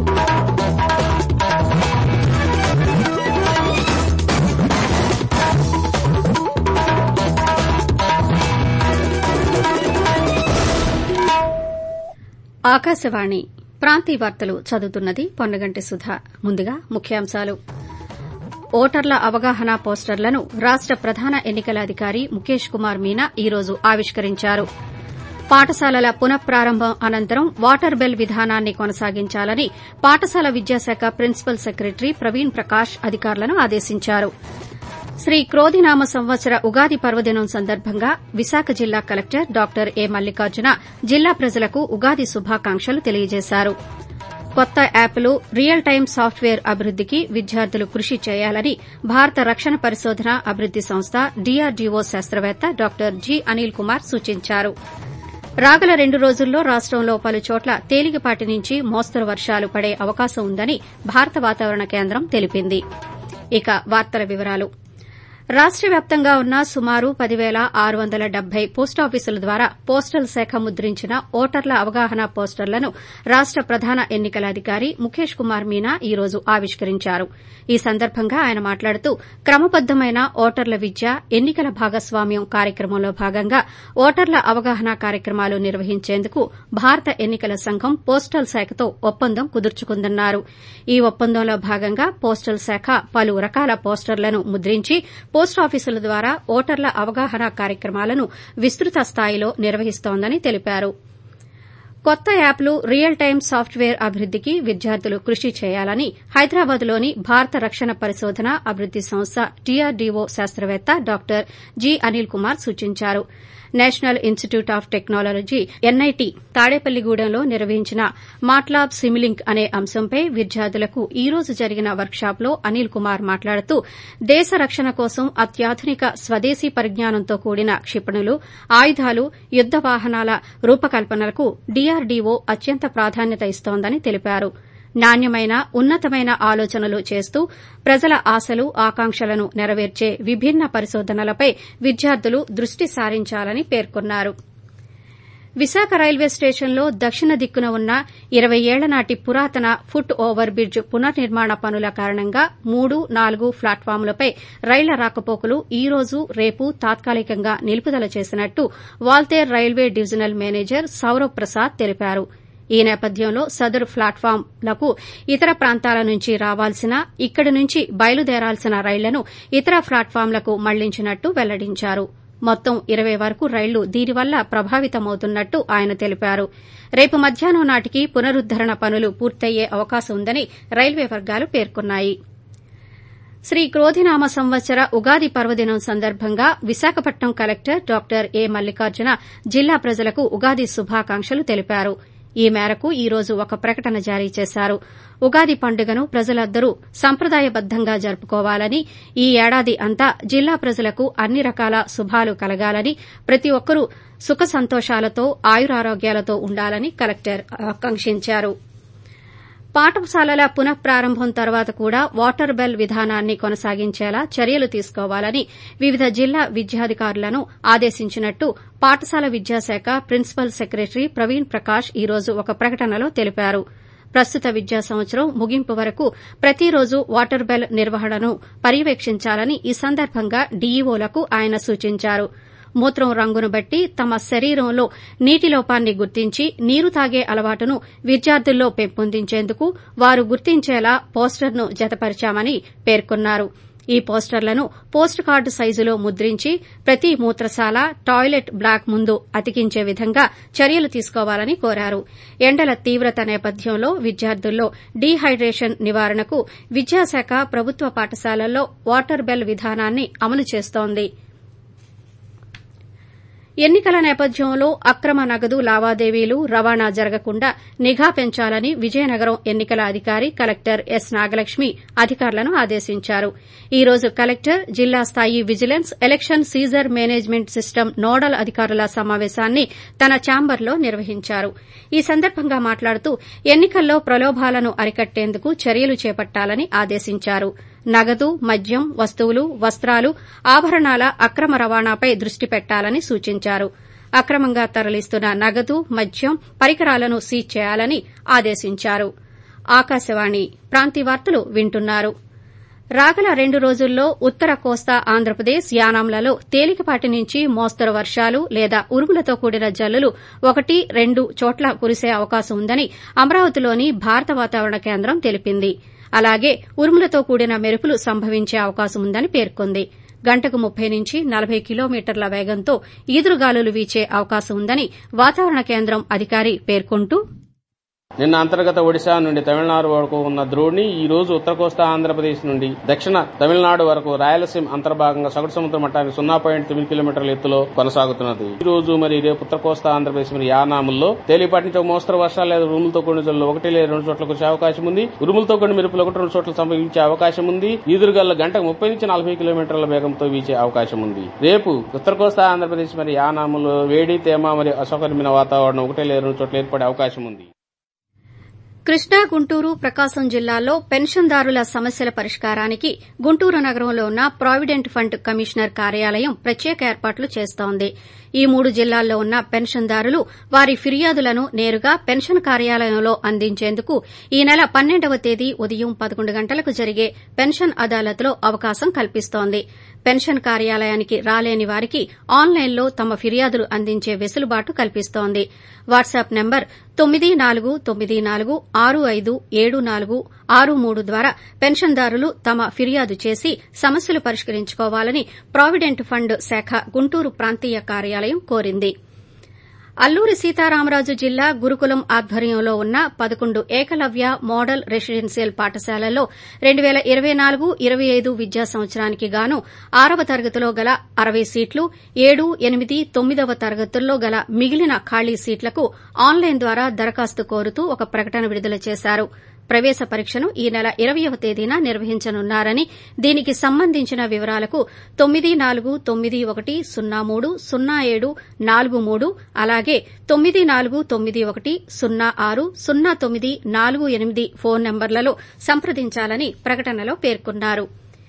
ఆకాశవాణి ప్రాంతీయ వార్తలు చదువుతున్నది పొన్నగంటి సుధ ముందుగా ముఖ్యాంశాలు ఓటర్ల అవగాహన పోస్టర్లను రాష్ట ప్రధాన ఎన్నికల అధికారి ముఖేష్ కుమార్ మీనా ఈ రోజు ఆవిష్కరించారు పాఠశాలల పునఃప్రారంభం అనంతరం వాటర్ బెల్ విధానాన్ని కొనసాగించాలని పాఠశాల విద్యాశాఖ ప్రిన్సిపల్ సెక్రటరీ ప్రవీణ్ ప్రకాష్ అధికారులను ఆదేశించారు శ్రీ క్రోధినామ సంవత్సర ఉగాది పర్వదినం సందర్భంగా విశాఖ జిల్లా కలెక్టర్ డాక్టర్ ఏ మల్లికార్జున జిల్లా ప్రజలకు ఉగాది శుభాకాంక్షలు తెలియజేశారు కొత్త యాప్లు రియల్ టైమ్ సాఫ్ట్వేర్ అభివృద్దికి విద్యార్థులు కృషి చేయాలని భారత రక్షణ పరిశోధన అభివృద్ది సంస్థ డీఆర్డీఓ శాస్త్రవేత్త డాక్టర్ జి అనిల్ కుమార్ సూచించారు రాగల రెండు రోజుల్లో రాష్టంలో పలుచోట్ల తేలికపాటి నుంచి మోస్తరు వర్షాలు పడే అవకాశం ఉందని భారత వాతావరణ కేంద్రం తెలిపింది ఇక వార్తల వివరాలు రాష్ట వ్యాప్తంగా ఉన్న సుమారు పదివేల ఆరు వందల డెబ్బై పోస్టాఫీసుల ద్వారా పోస్టల్ శాఖ ముద్రించిన ఓటర్ల అవగాహన పోస్టర్లను రాష్ట ప్రధాన ఎన్నికల అధికారి ముఖేష్ కుమార్ మీనా ఈ రోజు ఆవిష్కరించారు ఈ సందర్భంగా ఆయన మాట్లాడుతూ క్రమబద్దమైన ఓటర్ల విద్య ఎన్నికల భాగస్వామ్యం కార్యక్రమంలో భాగంగా ఓటర్ల అవగాహన కార్యక్రమాలు నిర్వహించేందుకు భారత ఎన్నికల సంఘం పోస్టల్ శాఖతో ఒప్పందం కుదుర్చుకుందన్నారు ఈ ఒప్పందంలో భాగంగా పోస్టల్ శాఖ పలు రకాల పోస్టర్లను ముద్రించి పోస్టాఫీసుల ద్వారా ఓటర్ల అవగాహన కార్యక్రమాలను విస్తృత స్థాయిలో నిర్వహిస్తోందని తెలిపారు కొత్త యాప్లు రియల్ టైమ్ సాఫ్ట్వేర్ అభివృద్దికి విద్యార్థులు కృషి చేయాలని హైదరాబాద్లోని భారత రక్షణ పరిశోధన అభివృద్ది సంస్థ డీఆర్డీఓ శాస్త్రవేత్త డాక్టర్ జి అనిల్ కుమార్ సూచించారు National Institute of Technology NIT తాడేపల్లిగూడెంలో నిర్వహించిన మాట్లాబ్ సిమిలింక్ అనే అంశంపై విద్యార్థులకు ఈ రోజు జరిగిన వర్క్షాప్లో అనిల్ కుమార్ మాట్లాడుతూ దేశ రక్షణ కోసం అత్యాధునిక స్వదేశీ పరిజ్ఞానంతో కూడిన క్షిపణులు ఆయుధాలు యుద్ద వాహనాల రూపకల్పనలకు డీఆర్డీఓ అత్యంత ప్రాధాన్యత ఇస్తోందని తెలిపారు నాణ్యమైన ఉన్నతమైన ఆలోచనలు చేస్తూ ప్రజల ఆశలు ఆకాంక్షలను నెరవేర్చే విభిన్న పరిశోధనలపై విద్యార్థులు దృష్టి సారించాలని పేర్కొన్నారు విశాఖ రైల్వే స్టేషన్లో దక్షిణ దిక్కున ఉన్న ఇరవై ఏళ్ల నాటి పురాతన ఫుట్ ఓవర్ బ్రిడ్జ్ పునర్నిర్మాణ పనుల కారణంగా మూడు నాలుగు ప్లాట్ఫాంలపై రైళ్ల రాకపోకలు ఈ రోజు రేపు తాత్కాలికంగా నిలుపుదల చేసినట్టు Waltair railway divisional manager Sourav Prasad తెలిపారు ఈ నేపథ్యంలో సదరు ప్లాట్ఫాంలకు ఇతర ప్రాంతాల నుంచి రావాల్సిన ఇక్కడి నుంచి బయలుదేరాల్సిన రైళ్లను ఇతర ప్లాట్ఫాంలకు మళ్లించినట్టు వెల్లడించారు మొత్తం ఇరవై వరకు రైళ్లు దీనివల్ల ప్రభావితమవుతున్నట్టు ఆయన తెలిపారు రేపు మధ్యాహ్నం నాటికి పునరుద్దరణ పనులు పూర్తయ్యే అవకాశం ఉందని రైల్వే వర్గాలు పేర్కొన్నాయి శ్రీ క్రోధినామ సంవత్సర ఉగాది పర్వదినం సందర్భంగా Visakhapatnam collector doctor A Mallikarjuna జిల్లా ప్రజలకు ఉగాది శుభాకాంక్షలు తెలిపారు ఈ మేరకు ఈ రోజు ఒక ప్రకటన జారీ చేశారు ఉగాది పండుగను ప్రజలందరూ సంప్రదాయబద్దంగా జరుపుకోవాలని ఈ ఏడాది అంతా జిల్లా ప్రజలకు అన్ని రకాల శుభాలు కలగాలని ప్రతి ఒక్కరూ సుఖ సంతోషాలతో ఆయురారోగ్యాలతో ఉండాలని కలెక్టర్ ఆకాంక్షించారు పాఠశాలల పునఃప్రారంభం తర్వాత కూడా వాటర్ బెల్ విధానాన్ని కొనసాగించేలా చర్యలు తీసుకోవాలని వివిధ జిల్లా విద్యాధికారులను ఆదేశించినట్టు పాఠశాల విద్యాశాఖ ప్రిన్సిపల్ సెక్రటరీ ప్రవీణ్ ప్రకాష్ ఈ రోజు ఒక ప్రకటనలో తెలిపారు ప్రస్తుత విద్యా సంవత్సరం ముగింపు వరకు ప్రతిరోజు వాటర్ బెల్ నిర్వహణను పర్యవేక్షించాలని ఈ సందర్భంగా డీఈఓలకు ఆయన సూచించారు మూత్రం రంగును బట్టి తమ శరీరంలో నీటి లోపాన్ని గుర్తించి నీరు తాగే అలవాటును విద్యార్థుల్లో పెంపొందించేందుకు వారు గుర్తించేలా పోస్టర్ను జతపరిచామని పేర్కొన్నారు ఈ పోస్టర్లను పోస్ట్ కార్డు సైజులో ముద్రించి ప్రతి మూత్రశాల టాయిలెట్ బ్లాక్ ముందు అతికించే విధంగా చర్యలు తీసుకోవాలని కోరారు ఎండల తీవ్రత నేపథ్యంలో విద్యార్థుల్లో డీహైడ్రేషన్ నివారణకు విద్యాశాఖ ప్రభుత్వ పాఠశాలల్లో వాటర్ బెల్ విధానాన్ని అమలు చేస్తోంది ఎన్నికల నేపథ్యంలో అక్రమ నగదు లావాదేవీలు రవాణా జరగకుండా నిఘా పెంచాలని విజయనగరం ఎన్నికల అధికారి కలెక్టర్ ఎస్ నాగలక్ష్మి అధికారులను ఆదేశించారు ఈ రోజు కలెక్టర్ జిల్లా స్థాయి vigilance election seizure management system nodal అధికారుల సమావేశాన్ని తన ఛాంబర్లో నిర్వహించారు ఈ సందర్భంగా మాట్లాడుతూ ఎన్నికల్లో ప్రలోభాలను అరికట్టేందుకు చర్యలు చేపట్టాలని ఆదేశించారు నగదు మద్యం వస్తువులు వస్త్రాలు ఆభరణాల అక్రమ రవాణాపై దృష్టి పెట్టాలని సూచించారు అక్రమంగా తరలిస్తున్న నగదు మద్యం పరికరాలను సీజ్ చేయాలని ఆదేశించారు ఆకాశవాణి ప్రాంతీయ వార్తలు వింటున్నారు రాగల రెండు రోజుల్లో ఉత్తర కోస్తా ఆంధ్రప్రదేశ్ యానాంలలో తేలికపాటి నుంచి మోస్తరు వర్షాలు లేదా ఉరుములతో కూడిన జల్లులు ఒకటి రెండు చోట్ల కురిసే అవకాశం ఉందని అమరావతిలోని భారత వాతావరణ కేంద్రం తెలిపింది అలాగే ఉరుములతో కూడిన మెరుపులు సంభవించే అవకాశం ఉందని పేర్కొంది గంటకు ముప్పై నుంచి నలభై కిలోమీటర్ల వేగంతో ఈదురుగాలులు వీచే అవకాశం ఉందని వాతావరణ కేంద్రం అధికారి పేర్కొంటూ నిన్న అంతర్గత ఒడిశా నుండి తమిళనాడు వరకు ఉన్న ద్రోణి ఈ రోజు ఉత్తర కోస్తా ఆంధ్రప్రదేశ్ నుండి దక్షిణ తమిళనాడు వరకు రాయలసీమ అంతర్భాగంగా సగటు సముద్ర మట్టానికి సున్నా పాయింట్ తొమ్మిది కిలోమీటర్ల ఎత్తులో కొనసాగుతున్నది ఈ రోజు మరి రేపు ఉత్తర కోస్తా ఆంధ్రప్రదేశ్ మరియు యానాముల్లో తేలిపాటి నుంచి ఒక మోస్తరు వర్షాలు లేదా ఉరుములతో కూడిన జల్లు ఒకటి లేదా రెండు చోట్ల కురిసే అవకాశం ఉంది ఉరుములతో కూడిన మెరుపులు ఒకటి రెండు చోట్ల సంభవించే అవకాశం ఉంది ఈదురుగల్లు గంటకు ముప్పై నుంచి నలభై కిలోమీటర్ల వేగంతో వీచే అవకాశం ఉంది రేపు ఉత్తర కోస్తా ఆంధ్రప్రదేశ్ మరియు యానాములో వేడి తేమ మరియు అసౌకర్యమైన వాతావరణం ఒకటి లేదా రెండు చోట్ల ఏర్పడే అవకాశం ఉంది కృష్ణా గుంటూరు ప్రకాశం జిల్లాల్లో పెన్షన్దారుల సమస్యల పరిష్కారానికి గుంటూరు నగరంలో ఉన్న ప్రావిడెంట్ ఫండ్ కమిషనర్ కార్యాలయం ప్రత్యేక ఏర్పాట్లు చేస్తోంది ఈ మూడు జిల్లాల్లో ఉన్న పెన్షన్దారులు వారి ఫిర్యాదులను నేరుగా పెన్షన్ కార్యాలయంలో అందించేందుకు ఈ నెల పన్నెండవ తేదీ ఉదయం పదకొండు గంటలకు జరిగే పెన్షన్ అదాలత్లో అవకాశం కల్పిస్తోంది పెన్షన్ కార్యాలయానికి రాలేని వారికి ఆన్లైన్లో తమ ఫిర్యాదులు అందించే వెసులుబాటు కల్పిస్తోంది వాట్సాప్ నంబర్ తొమ్మిది నాలుగు తొమ్మిది నాలుగు ఆరు ఐదు ఏడు నాలుగు ఆరు మూడు ద్వారా పెన్షన్దారులు తమ ఫిర్యాదు చేసి సమస్యలు పరిష్కరించుకోవాలని ప్రావిడెంట్ ఫండ్ శాఖ గుంటూరు ప్రాంతీయ కార్యాలయం కోరింది అల్లూరి సీతారామరాజు జిల్లా గురుకులం ఆధ్వర్యంలో ఉన్న పదకొండు ఏకలవ్య మోడల్ రెసిడెన్షియల్ పాఠశాలల్లో రెండు పేల ఇరవై నాలుగు ఇరవై ఐదు విద్యా సంవత్సరానికి గాను ఆరవ తరగతిలో గల అరవై సీట్లు ఏడు ఎనిమిది తొమ్మిదవ తరగతుల్లో గల మిగిలిన ఖాళీ సీట్లకు ఆన్లైన్ ద్వారా దరఖాస్తు కోరుతూ ఒక ప్రకటన విడుదల చేశారు ప్రవేశ పరీక్షను ఈ నెల ఇరవయవ తేదీన నిర్వహించనున్నారని దీనికి సంబంధించిన వివరాలకు తొమ్మిది నాలుగు తొమ్మిది ఒకటి సున్నా మూడు సున్నా ఏడు నాలుగు మూడు అలాగే తొమ్మిది నాలుగు తొమ్మిది ఒకటి సున్నా ఆరు సున్నా తొమ్మిది నాలుగు ఎనిమిది ఫోన్ నంబర్లలో సంప్రదించాలని ప్రకటనలో పేర్కొన్నారు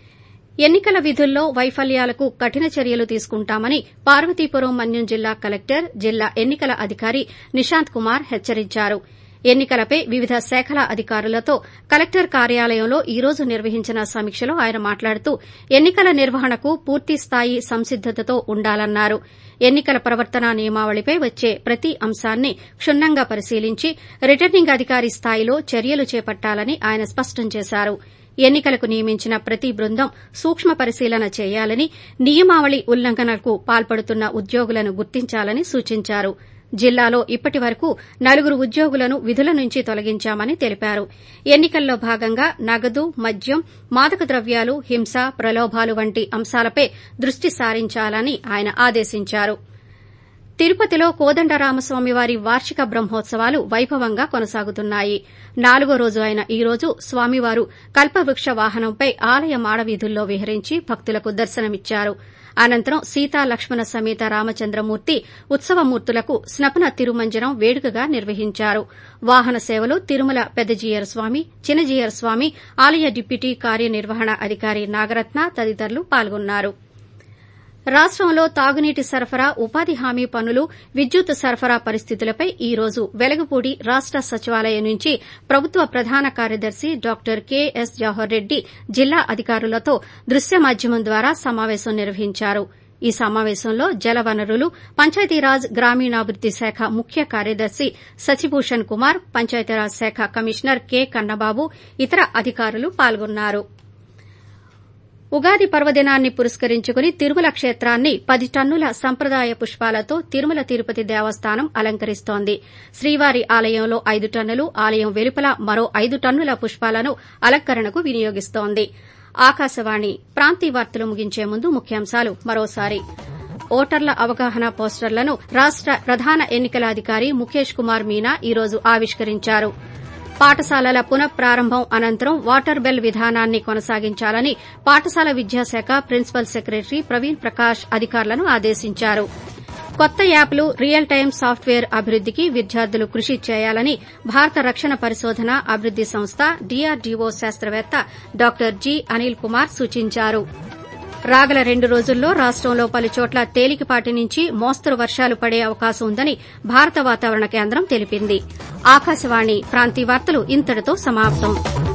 ఎన్నికల విధుల్లో వైఫల్యాలకు కఠిన చర్యలు తీసుకుంటామని పార్వతీపురం మన్యం జిల్లా కలెక్టర్ జిల్లా ఎన్నికల అధికారి నిశాంత్ కుమార్ హెచ్చరించారు ఎన్నికలపై వివిధ శాఖల అధికారులతో కలెక్టర్ కార్యాలయంలో ఈ రోజు నిర్వహించిన సమీక్షలో ఆయన మాట్లాడుతూ ఎన్నికల నిర్వహణకు పూర్తిస్థాయి సంసిద్దతతో ఉండాలన్నారు ఎన్నికల ప్రవర్తనా నియమావళిపై వచ్చే ప్రతి అంశాన్ని క్షుణ్ణంగా పరిశీలించి రిటర్నింగ్ అధికారి స్థాయిలో చర్యలు చేపట్టాలని ఆయన స్పష్టం చేశారు ఎన్నికలకు నియమించిన ప్రతి బృందం సూక్ష్మ పరిశీలన చేయాలని నియమావళి ఉల్లంఘనలకు పాల్పడుతున్న ఉద్యోగులను గుర్తించాలని సూచించారు జిల్లాలో ఇప్పటి వరకు నలుగురు ఉద్యోగులను విధుల నుంచి తొలగించామని తెలిపారు ఎన్నికల్లో భాగంగా నగదు మద్యం మాదక ద్రవ్యాలు హింస ప్రలోభాలు వంటి అంశాలపై దృష్టి సారించాలని ఆయన ఆదేశించారు తిరుపతిలో కోదండరామస్వామివారి వార్షిక బ్రహ్మోత్సవాలు వైభవంగా కొనసాగుతున్నాయి నాలుగో రోజు అయిన ఈ రోజు స్వామివారు కల్పవృక్ష వాహనంపై ఆలయ మాడవీధుల్లో విహరించి భక్తులకు దర్శనమిచ్చారు అనంతరం సీతా లక్ష్మణ సమేత రామచంద్రమూర్తి ఉత్సవమూర్తులకు స్నపన తిరుమంజనం వేడుకగా నిర్వహించారు వాహన సేవలో తిరుమల పెద్దజీయర్ స్వామి చిన్నజీయర్ స్వామి ఆలయ డిప్యూటీ కార్యనిర్వహణ అధికారి నాగరత్న తదితరులు పాల్గొన్నారు రాష్టంలో తాగునీటి సరఫరా ఉపాధి హామీ పనులు విద్యుత్ సరఫరా పరిస్థితులపై ఈ రోజు వెలగపూడి రాష్ట సచివాలయం నుంచి ప్రభుత్వ ప్రధాన కార్యదర్శి డాక్టర్ కెఎస్ జవహర్ రెడ్డి జిల్లా అధికారులతో దృశ్య మాధ్యమం ద్వారా సమావేశం నిర్వహించారు ఈ సమావేశంలో జలవనరులు పంచాయతీరాజ్ గ్రామీణాభివృద్ది శాఖ ముఖ్య కార్యదర్శి శశిభూషణ్ కుమార్ పంచాయతీరాజ్ శాఖ కమిషనర్ కె కన్నబాబు ఇతర అధికారులు పాల్గొన్నారు ఉగాది పర్వదినాన్ని పురస్కరించుకుని తిరుమల క్షేత్రాన్ని పది టన్నుల సంప్రదాయ పుష్పాలతో తిరుమల తిరుపతి దేవస్థానం అలంకరిస్తోంది శ్రీవారి ఆలయంలో ఐదు టన్నులు ఆలయం వెలుపల మరో ఐదు టన్నుల పుష్పాలను అలంకరణకు వినియోగిస్తోంది ఆకాశవాణి ప్రాంతీయ వార్తలు ముగించే ముందు ముఖ్యాంశాలు మరోసారి ఓటర్ల అవగాహన పోస్టర్లను రాష్ట ప్రధాన ఎన్నికల అధికారి ముఖేష్ కుమార్ మీనా ఈ రోజు ఆవిష్కరించారు పాఠశాలల పునఃప్రారంభం అనంతరం వాటర్ బెల్ విధానాన్ని కొనసాగించాలని పాఠశాల విద్యాశాఖ ప్రిన్సిపల్ సెక్రటరీ ప్రవీణ్ ప్రకాష్ అధికారులను ఆదేశించారు కొత్త యాప్లు రియల్ టైం సాఫ్ట్వేర్ అభివృద్దికి విద్యార్థులు కృషి చేయాలని భారత రక్షణ పరిశోధన అభివృద్ది సంస్థ డీఆర్డీఓ శాస్త్రవేత్త డాక్టర్ జి అనిల్ కుమార్ సూచించారు రాగల రెండు రోజుల్లో రాష్టంలో పలుచోట్ల తేలికపాటి నుంచి మోస్తరు వర్షాలు పడే అవకాశం ఉందని భారత వాతావరణ కేంద్రం తెలిపింది ఆకాశవాణి ప్రాంతీయ వార్తలు ఇంతటితో సమాప్తం